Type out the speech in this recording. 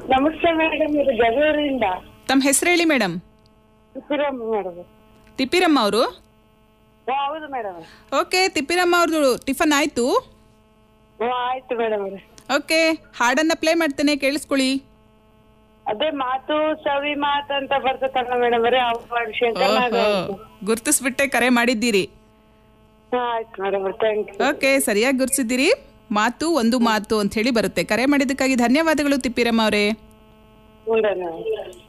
ನಮಸ್ತೆ ಮೇಡಮ್ ಇದು ಜಗಳೂರಿಂದ ತಮ್ಮ ಹೆಸರು ಹೇಳಿ ಮೇಡಮ್ ತಿರುಪುರಮ್ಮ ಮೇಡಮ್ ತಿಪ್ಪಿರಮ್ಮ ಅವರು ಹೌದು ಮೇಡಮ್ ಓಕೆ ತಿಪ್ಪಿರಮ್ಮ ಅವ್ರದ್ದು ಟಿಫನ್ ಆಯಿತು ಹ್ಞೂ ಆಯ್ತು ಮೇಡಮ್ ಅವ್ರೆ ಓಕೆ ಹಾಡನ್ನು ಪ್ಲೇ ಮಾಡ್ತೇನೆ ಕೇಳಿಸ್ಕೊಳ್ಳಿ ಅದೇ ಮಾತು ಸವಿ ಮಾತು ಅಂತ ಬರ್ತದಲ್ಲ ಮೇಡಮ್ ಅವರೇ ಅವ ವಿಷಯ ಚೆನ್ನಾಗಿ ಓಹೋ ಗುರ್ತಿಸ್ಬಿಟ್ಟೆ ಕರೆ ಮಾಡಿದ್ದೀರಿ ಹಾ ಆಯ್ತು ಮೇಡಮ್ ಥ್ಯಾಂಕ್ ಯು ಓಕೆ ಸರಿಯಾಗಿ ಗುರ್ತಿಸಿದ್ದೀರಿ ಮಾತು ಒಂದು ಮಾತು ಅಂತ ಹೇಳಿ ಬರುತ್ತೆ ಕರೆ ಮಾಡಿದ್ದಕ್ಕಾಗಿ ಧನ್ಯವಾದಗಳು ತಿಪ್ಪಿರಮ್ಮ ಅವರೇ ಹ್ಞೂ ಮೇಡಮ್